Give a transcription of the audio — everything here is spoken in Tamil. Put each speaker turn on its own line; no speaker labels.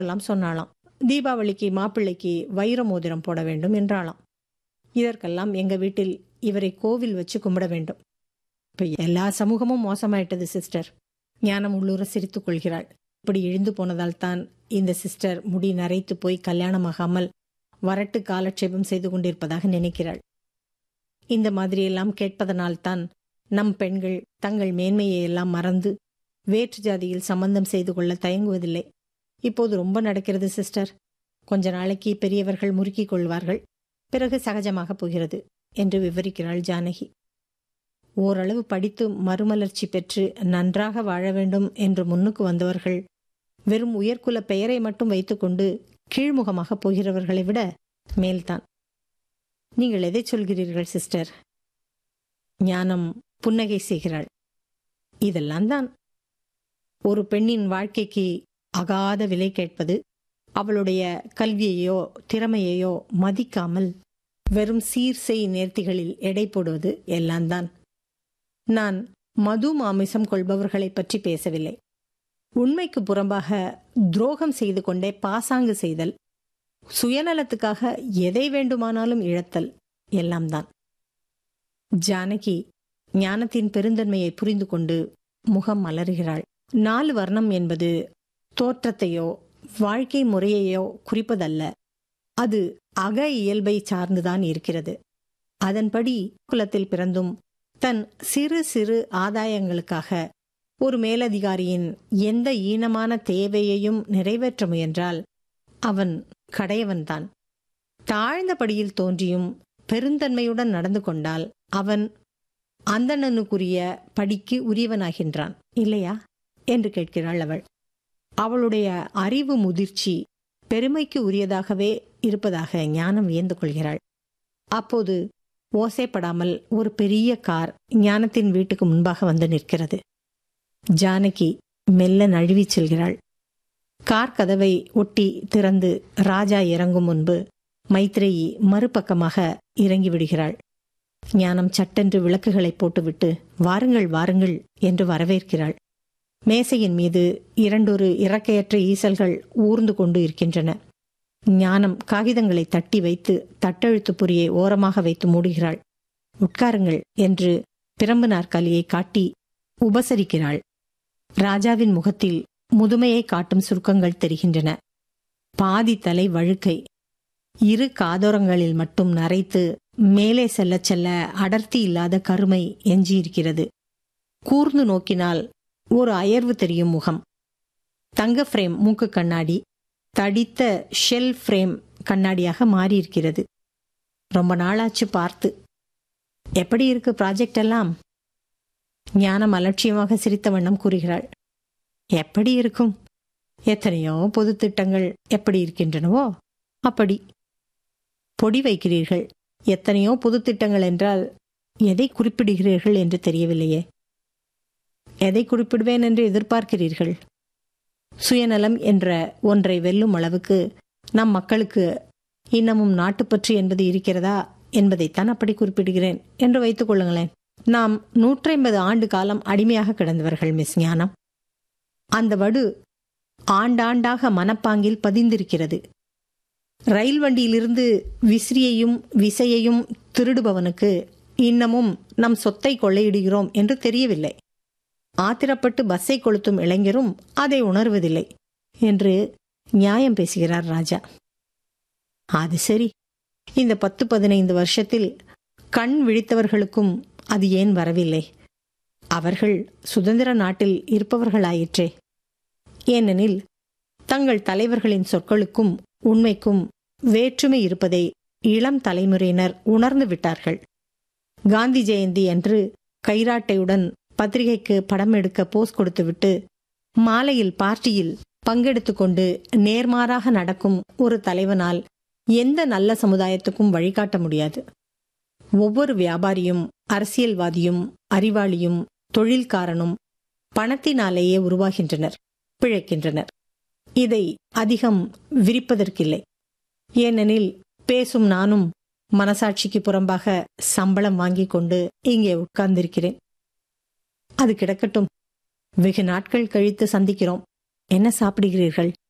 எல்லாம் சொன்னாளாம் தீபாவளிக்கு மாப்பிள்ளைக்கு வைர மோதிரம் போட வேண்டும் என்றாளாம் இதற்கெல்லாம் எங்க வீட்டில் இவரை கோவில் வச்சு கும்பிட வேண்டும் இப்ப எல்லா சமூகமும் மோசமாயிட்டது சிஸ்டர் ஞானம் உள்ளூர சிரித்துக் கொள்கிறாள் இப்படி இழிந்து போனதால் தான் இந்த சிஸ்டர் முடி நரைத்து போய் கல்யாணமாகாமல் வரட்டு காலட்சேபம் செய்து கொண்டிருப்பதாக நினைக்கிறாள் இந்த மாதிரியெல்லாம் கேட்பதனால்தான் நம் பெண்கள் தங்கள் மேன்மையை எல்லாம் மறந்து வேற்று ஜாதியில் சம்பந்தம் செய்து கொள்ள தயங்குவதில்லை இப்போது ரொம்ப நடக்கிறது சிஸ்டர் கொஞ்ச நாளைக்கு பெரியவர்கள் முறுக்கிக் கொள்வார்கள் பிறகு சகஜமாக போகிறது என்று விவரிக்கிறாள் ஜானகி ஓரளவு படித்து மறுமலர்ச்சி பெற்று நன்றாக வாழ வேண்டும் என்று முன்னுக்கு வந்தவர்கள் வெறும் உயர்குல பெயரை மட்டும் வைத்துக்கொண்டு கீழ்முகமாக போகிறவர்களை விட மேல்தான் நீங்கள் எதை சொல்கிறீர்கள் சிஸ்டர் ஞானம் புன்னகை செய்கிறாள் இதெல்லாம் தான் ஒரு பெண்ணின் வாழ்க்கைக்கு அகாத விலை கேட்பது அவளுடைய கல்வியையோ திறமையையோ மதிக்காமல் வெறும் சீர்செய் நேர்த்திகளில் எடை போடுவது எல்லாம் தான் நான் மது மாமிசம் கொள்பவர்களை பற்றி பேசவில்லை உண்மைக்கு புறம்பாக துரோகம் செய்து கொண்டே பாசாங்கு செய்தல் சுயநலத்துக்காக எதை வேண்டுமானாலும் இழத்தல் எல்லாம் தான் ஜானகி ஞானத்தின் பெருந்தன்மையை புரிந்து கொண்டு முகம் மலர்கிறாள் நாலு வர்ணம் என்பது தோற்றத்தையோ வாழ்க்கை முறையையோ குறிப்பதல்ல அது அக இயல்பை சார்ந்துதான் இருக்கிறது அதன்படி குலத்தில் பிறந்தும் தன் சிறு சிறு ஆதாயங்களுக்காக ஒரு மேலதிகாரியின் எந்த ஈனமான தேவையையும் நிறைவேற்ற முயன்றால் அவன் கடையவன்தான் தாழ்ந்தபடியில் தோன்றியும் பெருந்தன்மையுடன் நடந்து கொண்டால் அவன் அந்தணனுக்குரிய படிக்கு உரியவனாகின்றான் இல்லையா என்று கேட்கிறாள் அவள் அவளுடைய அறிவு முதிர்ச்சி பெருமைக்கு உரியதாகவே இருப்பதாக ஞானம் வியந்து கொள்கிறாள் அப்போது ஓசைப்படாமல் ஒரு பெரிய கார் ஞானத்தின் வீட்டுக்கு முன்பாக வந்து நிற்கிறது ஜானகி மெல்ல நழுவிச் செல்கிறாள் கார் கதவை ஒட்டி திறந்து ராஜா இறங்கும் முன்பு மைத்ரேயி மறுபக்கமாக இறங்கி விடுகிறாள் ஞானம் சட்டென்று விளக்குகளை போட்டுவிட்டு வாருங்கள் வாருங்கள் என்று வரவேற்கிறாள் மேசையின் மீது இரண்டொரு இறக்கையற்ற ஈசல்கள் ஊர்ந்து கொண்டு இருக்கின்றன ஞானம் காகிதங்களை தட்டி வைத்து தட்டெழுத்து பொறியை ஓரமாக வைத்து மூடுகிறாள் உட்காருங்கள் என்று பிரம்பு நாற்காலியை காட்டி உபசரிக்கிறாள் ராஜாவின் முகத்தில் முதுமையை காட்டும் சுருக்கங்கள் தெரிகின்றன பாதி தலை வழுக்கை இரு காதோரங்களில் மட்டும் நரைத்து மேலே செல்ல செல்ல அடர்த்தி இல்லாத கருமை எஞ்சியிருக்கிறது கூர்ந்து நோக்கினால் ஒரு அயர்வு தெரியும் முகம் தங்க ஃப்ரேம் மூக்கு கண்ணாடி தடித்த ஷெல் ஃப்ரேம் கண்ணாடியாக மாறியிருக்கிறது ரொம்ப நாளாச்சு பார்த்து எப்படி இருக்கு ப்ராஜெக்ட் எல்லாம் ஞானம் அலட்சியமாக சிரித்த வண்ணம் கூறுகிறாள் எப்படி இருக்கும் எத்தனையோ பொது திட்டங்கள் எப்படி இருக்கின்றனவோ அப்படி பொடி வைக்கிறீர்கள் எத்தனையோ பொது திட்டங்கள் என்றால் எதை குறிப்பிடுகிறீர்கள் என்று தெரியவில்லையே எதை குறிப்பிடுவேன் என்று எதிர்பார்க்கிறீர்கள் சுயநலம் என்ற ஒன்றை வெல்லும் அளவுக்கு நம் மக்களுக்கு இன்னமும் நாட்டுப்பற்று என்பது இருக்கிறதா என்பதைத்தான் அப்படி குறிப்பிடுகிறேன் என்று வைத்துக் கொள்ளுங்களேன் நாம் நூற்றைம்பது ஆண்டு காலம் அடிமையாக கிடந்தவர்கள் மிஸ் ஞானம் அந்த வடு ஆண்டாண்டாக மனப்பாங்கில் பதிந்திருக்கிறது ரயில் வண்டியிலிருந்து விசிறியையும் விசையையும் திருடுபவனுக்கு இன்னமும் நம் சொத்தை கொள்ளையிடுகிறோம் என்று தெரியவில்லை ஆத்திரப்பட்டு பஸ்ஸை கொளுத்தும் இளைஞரும் அதை உணர்வதில்லை என்று நியாயம் பேசுகிறார் ராஜா அது சரி இந்த பத்து பதினைந்து வருஷத்தில் கண் விழித்தவர்களுக்கும் அது ஏன் வரவில்லை அவர்கள் சுதந்திர நாட்டில் இருப்பவர்களாயிற்றே ஏனெனில் தங்கள் தலைவர்களின் சொற்களுக்கும் உண்மைக்கும் வேற்றுமை இருப்பதை இளம் தலைமுறையினர் உணர்ந்து விட்டார்கள் காந்தி ஜெயந்தி அன்று கைராட்டையுடன் பத்திரிகைக்கு படம் எடுக்க போஸ் கொடுத்துவிட்டு மாலையில் பார்ட்டியில் பங்கெடுத்து கொண்டு நேர்மாறாக நடக்கும் ஒரு தலைவனால் எந்த நல்ல சமுதாயத்துக்கும் வழிகாட்ட முடியாது ஒவ்வொரு வியாபாரியும் அரசியல்வாதியும் அறிவாளியும் தொழில்காரனும் பணத்தினாலேயே உருவாகின்றனர் பிழைக்கின்றனர் இதை அதிகம் விரிப்பதற்கில்லை ஏனெனில் பேசும் நானும் மனசாட்சிக்கு புறம்பாக சம்பளம் வாங்கிக் கொண்டு இங்கே உட்கார்ந்திருக்கிறேன் அது கிடக்கட்டும் வெகு நாட்கள் கழித்து சந்திக்கிறோம் என்ன சாப்பிடுகிறீர்கள்